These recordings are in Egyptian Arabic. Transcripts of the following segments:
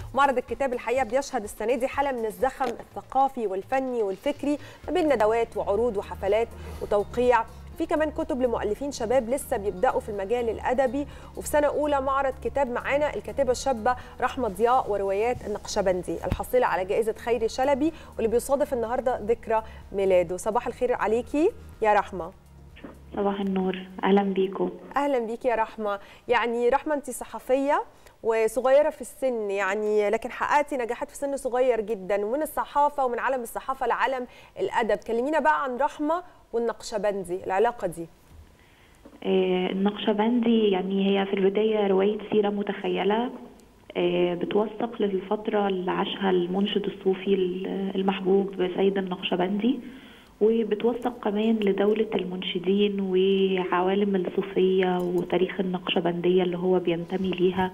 معرض الكتاب الحقيقه بيشهد السنه دي حاله من الزخم الثقافي والفني والفكري ما بين ندوات وعروض وحفلات وتوقيع في كمان كتب لمؤلفين شباب لسه بيبداوا في المجال الادبي وفي سنه اولى معرض كتاب معانا الكاتبه الشابه رحمه ضياء وروايات النقشبندي الحاصله على جائزه خيري شلبي واللي بيصادف النهارده ذكرى ميلاده صباح الخير عليكي يا رحمه صباح النور اهلا بيكم اهلا بيكي يا رحمه يعني رحمه انت صحفيه وصغيره في السن يعني لكن حققتي نجاحات في سن صغير جدا ومن الصحافه ومن عالم الصحافه لعالم الادب كلمينا بقى عن رحمه والنقشبندي العلاقه دي آه النقشبندي يعني هي في البدايه روايه سيره متخيله آه بتوثق للفتره اللي عاشها المنشد الصوفي المحبوب سيد النقشبندي وبتوثق كمان لدولة المنشدين وعوالم الصوفية وتاريخ النقشبندية اللي هو بينتمي ليها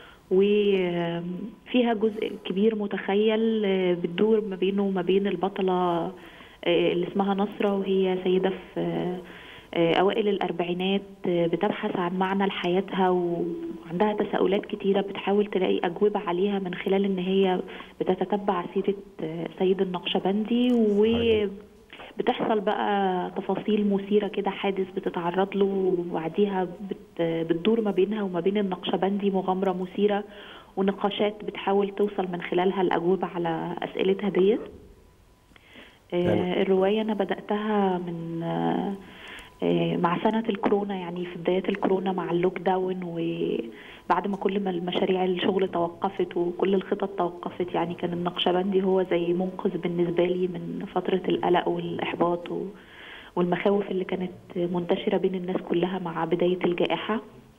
وفيها جزء كبير متخيل بتدور ما بينه وما بين البطلة اللي اسمها نصرة وهي سيدة في أوائل الأربعينات بتبحث عن معنى لحياتها وعندها تساؤلات كتيرة بتحاول تلاقي أجوبة عليها من خلال إن هي بتتتبع سيرة سيد النقشبندي و بتحصل بقى تفاصيل مثيره كده حادث بتتعرض له وبعديها بت بتدور ما بينها وما بين النقشبندي مغامره مثيره ونقاشات بتحاول توصل من خلالها الاجوبه على اسئلتها ديت آه الروايه انا بداتها من آه مع سنة الكورونا يعني في بداية الكورونا مع اللوك داون وبعد ما كل ما المشاريع الشغل توقفت وكل الخطط توقفت يعني كان النقشبندي هو زي منقذ بالنسبة لي من فترة القلق والإحباط والمخاوف اللي كانت منتشرة بين الناس كلها مع بداية الجائحة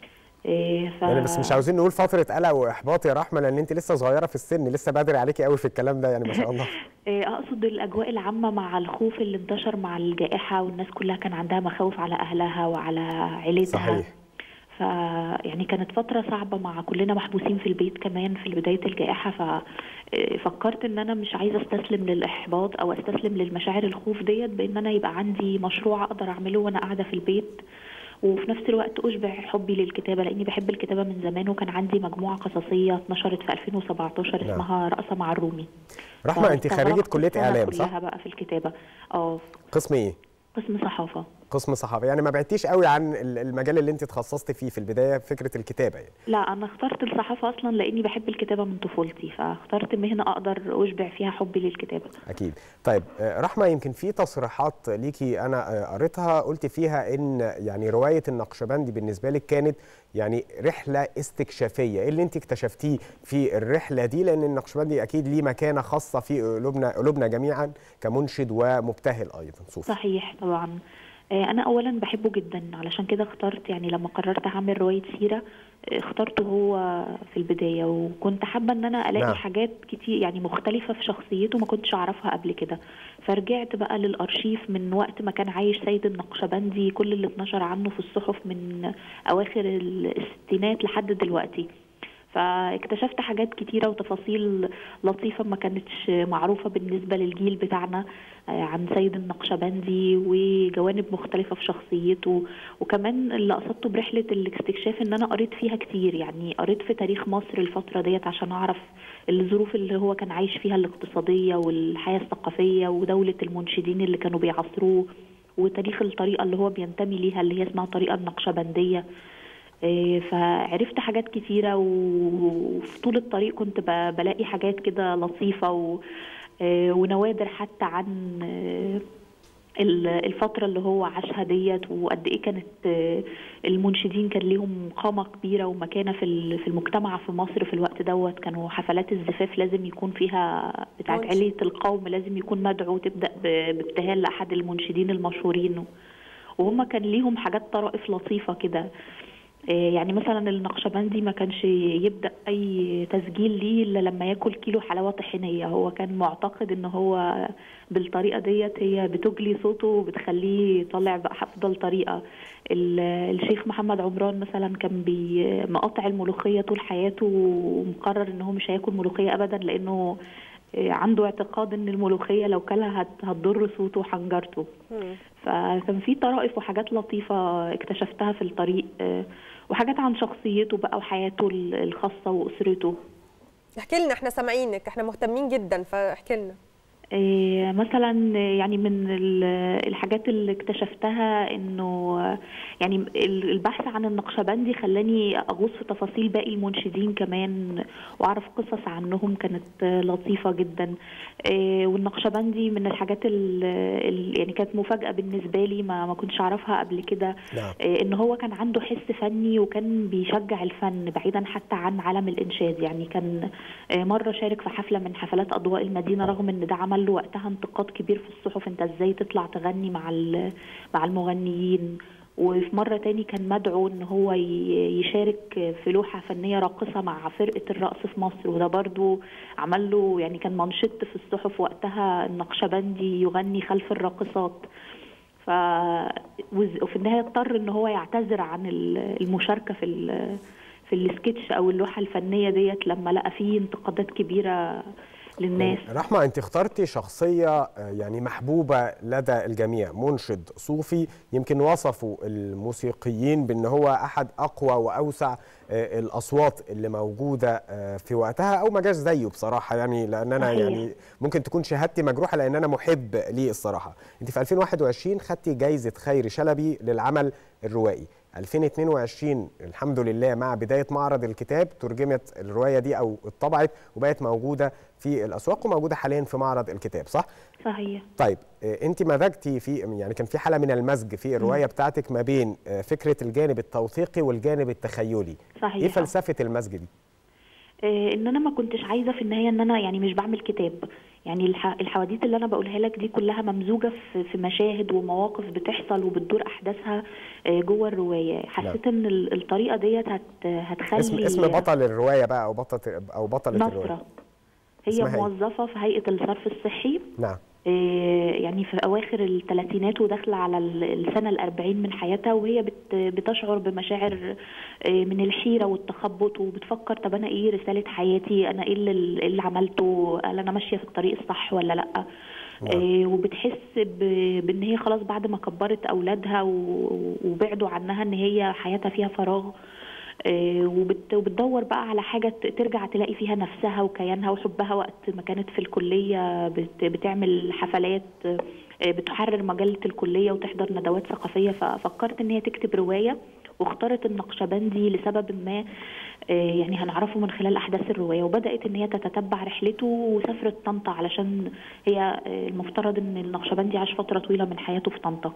ف... يعني بس مش عاوزين نقول فتره قلق واحباط يا رحمه لان انت لسه صغيره في السن لسه بدري عليكي قوي في الكلام ده يعني ما شاء الله اقصد الاجواء العامه مع الخوف اللي انتشر مع الجائحه والناس كلها كان عندها مخاوف على اهلها وعلى عيلتها صحيح ف يعني كانت فتره صعبه مع كلنا محبوسين في البيت كمان في بدايه الجائحه ففكرت ان انا مش عايزه استسلم للاحباط او استسلم للمشاعر الخوف ديت بان انا يبقى عندي مشروع اقدر اعمله وانا قاعده في البيت وفي نفس الوقت اشبع حبي للكتابه لاني بحب الكتابه من زمان وكان عندي مجموعه قصصيه اتنشرت في 2017 نعم. اسمها رقصه مع الرومي رحمه انت خريجه كليه اعلام صح؟ كلها بقى في الكتابه اه قسم ايه؟ قسم صحافه قسم صحافه يعني ما بعدتيش قوي عن المجال اللي انت تخصصت فيه في البدايه فكره الكتابه يعني لا انا اخترت الصحافه اصلا لاني بحب الكتابه من طفولتي فاخترت مهنه اقدر اشبع فيها حبي للكتابه اكيد طيب رحمه يمكن في تصريحات ليكي انا قريتها قلت فيها ان يعني روايه النقشبندي بالنسبه لك كانت يعني رحله استكشافيه ايه اللي انت اكتشفتيه في الرحله دي لان النقشبندي اكيد ليه مكانه خاصه في قلوبنا قلوبنا جميعا كمنشد ومبتهل ايضا صوفي صحيح طبعا انا اولا بحبه جدا علشان كده اخترت يعني لما قررت اعمل روايه سيره اخترته هو في البدايه وكنت حابه ان انا الاقي نعم. حاجات كتير يعني مختلفه في شخصيته ما كنتش اعرفها قبل كده فرجعت بقى للارشيف من وقت ما كان عايش سيد النقشبندي كل اللي اتنشر عنه في الصحف من اواخر الستينات لحد دلوقتي فاكتشفت حاجات كتيره وتفاصيل لطيفه ما كانتش معروفه بالنسبه للجيل بتاعنا عن سيد النقشبندي وجوانب مختلفه في شخصيته وكمان اللي قصدته برحله الاستكشاف ان انا قريت فيها كتير يعني قريت في تاريخ مصر الفتره ديت عشان اعرف الظروف اللي هو كان عايش فيها الاقتصاديه والحياه الثقافيه ودوله المنشدين اللي كانوا بيعاصروه وتاريخ الطريقه اللي هو بينتمي ليها اللي هي اسمها الطريقه النقشبنديه فعرفت حاجات كتيره وفي طول الطريق كنت بلاقي حاجات كده لطيفه ونوادر حتى عن الفتره اللي هو عاشها ديت وقد ايه كانت المنشدين كان ليهم قامه كبيره ومكانه في في المجتمع في مصر في الوقت دوت كانوا حفلات الزفاف لازم يكون فيها بتاعت عليه القوم لازم يكون مدعو تبدا بابتهال لاحد المنشدين المشهورين وهم كان ليهم حاجات طرائف لطيفه كده يعني مثلا النقشبندي ما كانش يبدا اي تسجيل ليه الا لما ياكل كيلو حلاوه طحينيه هو كان معتقد ان هو بالطريقه ديت هي بتجلي صوته وبتخليه يطلع بافضل طريقه الشيخ محمد عمران مثلا كان مقاطع الملوخيه طول حياته ومقرر ان هو مش هياكل ملوخيه ابدا لانه عنده اعتقاد ان الملوخيه لو كلها هتضر صوته وحنجرته فكان في طرائف وحاجات لطيفه اكتشفتها في الطريق وحاجات عن شخصيته بقى وحياته الخاصه واسرته احكي لنا احنا سامعينك احنا مهتمين جدا فاحكي لنا إيه، مثلا يعني من ال- الحاجات اللي اكتشفتها انه يعني ال- البحث عن النقشبندي خلاني اغوص في تفاصيل باقي المنشدين كمان واعرف قصص عنهم كانت لطيفه جدا إيه، والنقشبندي من الحاجات ال- يعني كانت مفاجاه بالنسبه لي ما ما كنتش اعرفها قبل كده نعم. إيه، ان هو كان عنده حس فني وكان بيشجع الفن بعيدا حتى عن عالم الانشاد يعني كان آه، مره شارك في حفله من حفلات اضواء المدينه رغم ان ده عمل له وقتها انتقاد كبير في الصحف انت ازاي تطلع تغني مع ال- مع المغنيين وفي مرة تاني كان مدعو ان هو ي- يشارك في لوحة فنية راقصة مع فرقة الرقص في مصر وده برضو عمل له يعني كان منشط في الصحف وقتها النقشبندي يغني خلف الراقصات ف وز- وفي النهايه اضطر ان هو يعتذر عن ال- المشاركه في ال- في السكتش او اللوحه الفنيه ديت لما لقى فيه انتقادات كبيره للناس رحمة أنت اخترتي شخصية آه، يعني محبوبة لدى الجميع منشد صوفي يمكن وصفوا الموسيقيين بأن هو أحد أقوى وأوسع آه، الأصوات اللي موجودة آه، في وقتها أو ما جاش زيه بصراحة يعني لأن أنا صحيح. يعني ممكن تكون شهادتي مجروحة لأن أنا محب ليه الصراحة أنت في 2021 خدتي جايزة خير شلبي للعمل الروائي 2022 الحمد لله مع بداية معرض الكتاب ترجمت الرواية دي أو اتطبعت وبقت موجودة في الأسواق وموجودة حاليا في معرض الكتاب صح؟ صحيح طيب آه، أنت مزجتي في يعني كان في حالة من المزج في الرواية بتاعتك ما بين آه، فكرة الجانب التوثيقي والجانب التخيلي صحيح إيه فلسفة المزج دي؟ آه، ان انا ما كنتش عايزه في النهايه ان انا يعني مش بعمل كتاب يعني الح- الحواديت اللي انا بقولها لك دي كلها ممزوجه في في مشاهد ومواقف بتحصل وبتدور احداثها آه، جوه الروايه حسيت ان ال- الطريقه ديت هت هتخلي اسم اسم بطل الرواية بقى أو بطلة أو بطلة الرواية نصره هي اسمها إيه؟ موظفه في هيئه الصرف الصحي نعم آه، يعني في اواخر الثلاثينات وداخله على ال- السنه الأربعين من حياتها وهي بت- بتشعر بمشاعر آه، من الحيره والتخبط وبتفكر طب انا ايه رساله حياتي انا ايه اللي, اللي عملته هل انا ماشيه في الطريق الصح ولا لا آه، وبتحس ب- بان هي خلاص بعد ما كبرت اولادها و- وبعدوا عنها ان هي حياتها فيها فراغ آه، وبت- وبتدور بقى على حاجة ت- ترجع تلاقي فيها نفسها وكيانها وحبها وقت ما كانت في الكلية بت- بتعمل حفلات آه، بتحرر مجلة الكلية وتحضر ندوات ثقافية ففكرت ان هي تكتب رواية واختارت النقشبندي لسبب ما آه، يعني هنعرفه من خلال احداث الروايه وبدات ان هي تتتبع رحلته وسافرت طنطا علشان هي آه، المفترض ان النقشبندي عاش فتره طويله من حياته في طنطا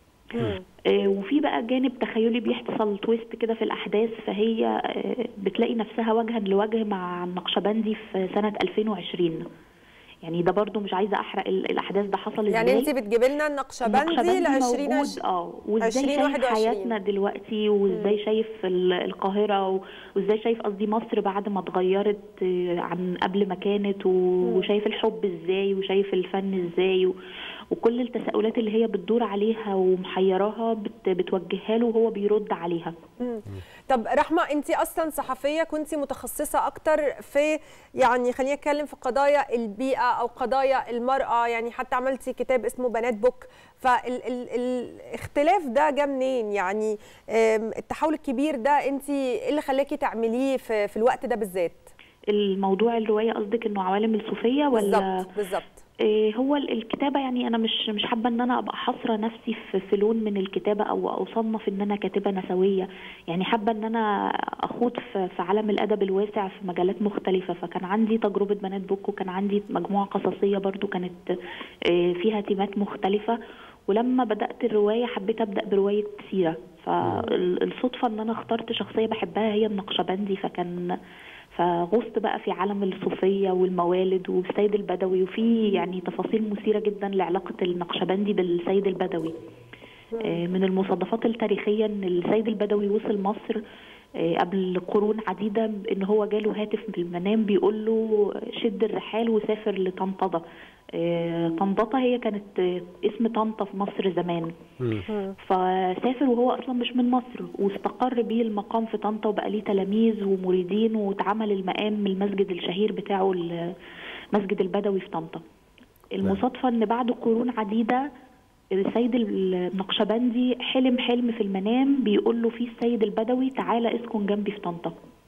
مم. آه، وفي بقى جانب تخيلي بيحصل تويست كده في الاحداث فهي آه، بتلاقي نفسها وجها لوجه مع النقشبندي في سنه 2020 يعني ده برضو مش عايزه احرق ال- الاحداث ده حصل ازاي يعني انت بتجيبي لنا النقشبندي ل 20 موجود اه وازاي شايف 2021. حياتنا دلوقتي وازاي شايف ال- القاهره و- وازاي شايف قصدي مصر بعد ما اتغيرت آه، عن قبل ما كانت و- وشايف الحب ازاي وشايف الفن ازاي و- وكل التساؤلات اللي هي بتدور عليها ومحيراها بت- بتوجهها له وهو بيرد عليها مم. طب رحمه انت اصلا صحفيه كنت متخصصه اكتر في يعني خلينا نتكلم في قضايا البيئه او قضايا المراه يعني حتى عملتي كتاب اسمه بنات بوك فالاختلاف ده جه منين يعني آم، التحول الكبير ده انت ايه اللي خلاكي تعمليه في, في الوقت ده بالذات الموضوع الروايه قصدك انه عوالم الصوفيه ولا بالظبط بالظبط إيه هو ال- الكتابة يعني أنا مش مش حابة إن أنا أبقى حاصرة نفسي في في لون من الكتابة أو أصنف إن أنا كاتبة نسوية يعني حابة إن أنا أخوض في في عالم الأدب الواسع في مجالات مختلفة فكان عندي تجربة بنات بوك وكان عندي مجموعة قصصية برضو كانت إيه، فيها تيمات مختلفة ولما بدأت الرواية حبيت أبدأ برواية سيرة فالصدفة إن أنا اخترت شخصية بحبها هي النقشبندي فكان فغصت بقى في عالم الصوفية والموالد والسيد البدوي وفي يعني تفاصيل مثيرة جدا لعلاقة النقشبندي بالسيد البدوي آه، من المصادفات التاريخية ان السيد البدوي وصل مصر آه، قبل قرون عديدة ان هو جاله هاتف بالمنام بيقول له شد الرحال وسافر لطنطا آه، طنطا هي كانت آه، اسم طنطا في مصر زمان فسافر وهو اصلا مش من مصر واستقر بيه المقام في طنطا وبقى ليه تلاميذ ومريدين واتعمل المقام من المسجد الشهير بتاعه المسجد البدوي في طنطا المصادفه ان بعد قرون عديده السيد النقشبندي حلم حلم في المنام بيقول له فيه السيد البدوي تعالى اسكن جنبي في طنطا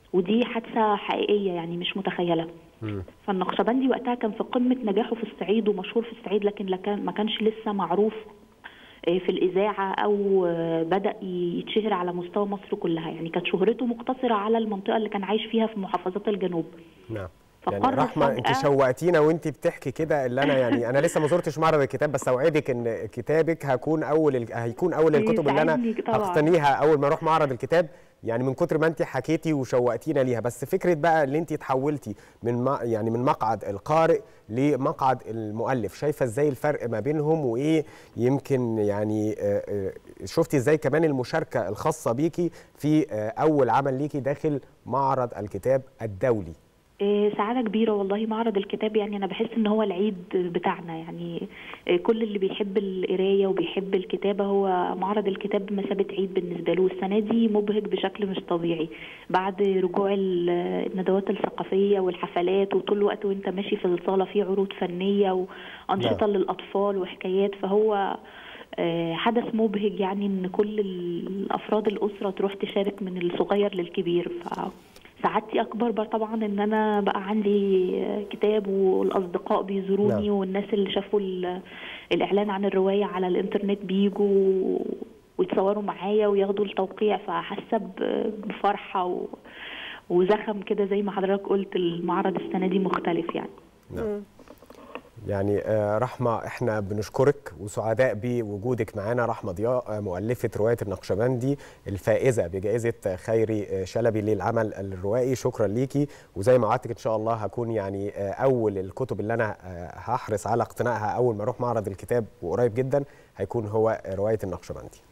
ودي حادثه حقيقيه يعني مش متخيله مم. فالنقشبندي وقتها كان في قمه نجاحه في الصعيد ومشهور في الصعيد لكن لكان ما كانش لسه معروف آه، في الاذاعه او آه، بدا يتشهر على مستوى مصر كلها يعني كانت شهرته مقتصره على المنطقه اللي كان عايش فيها في محافظات الجنوب نعم يعني فقرر رحمه انت فجأة- شوقتينا وانت بتحكي كده اللي انا يعني انا لسه ما زرتش معرض الكتاب بس اوعدك ان كتابك هكون اول ال- هيكون اول الكتب اللي انا يسعدني طبعاً. هقتنيها اول ما اروح معرض الكتاب يعني من كتر ما انت حكيتي وشوقتينا ليها بس فكره بقى اللي انت اتحولتي من ما يعني من مقعد القارئ لمقعد المؤلف شايفه ازاي الفرق ما بينهم وايه يمكن يعني آه، آه، شفتي ازاي كمان المشاركه الخاصه بيكي في آه، اول عمل ليكي داخل معرض الكتاب الدولي إيه، سعادة كبيرة والله معرض الكتاب يعني أنا بحس إن هو العيد بتاعنا يعني إيه، كل اللي بيحب القراية وبيحب الكتابة هو معرض الكتاب بمثابة عيد بالنسبة له السنة دي مبهج بشكل مش طبيعي بعد رجوع ال- الندوات الثقافية والحفلات وطول الوقت وأنت ماشي في الصالة في عروض فنية وأنشطة نعم. للأطفال وحكايات فهو آه، حدث مبهج يعني ان كل الافراد الاسره تروح تشارك من الصغير للكبير فسعادتي اكبر بقى طبعا ان انا بقى عندي آه، كتاب والاصدقاء بيزوروني نعم. والناس اللي شافوا ال- الاعلان عن الروايه على الانترنت بيجوا ويتصوروا معايا وياخدوا التوقيع فحاسه ب- بفرحه و وزخم كده زي ما حضرتك قلت المعرض السنه دي مختلف يعني نعم. يعني آه، رحمة احنا بنشكرك وسعداء بوجودك معانا رحمة ضياء آه، مؤلفة رواية النقشبندي الفائزة بجائزة خيري آه، شلبي للعمل الروائي شكرا ليكي وزي ما وعدتك ان شاء الله هكون يعني آه، اول الكتب اللي انا آه، هحرص على اقتنائها اول ما اروح معرض الكتاب وقريب جدا هيكون هو رواية النقشبندي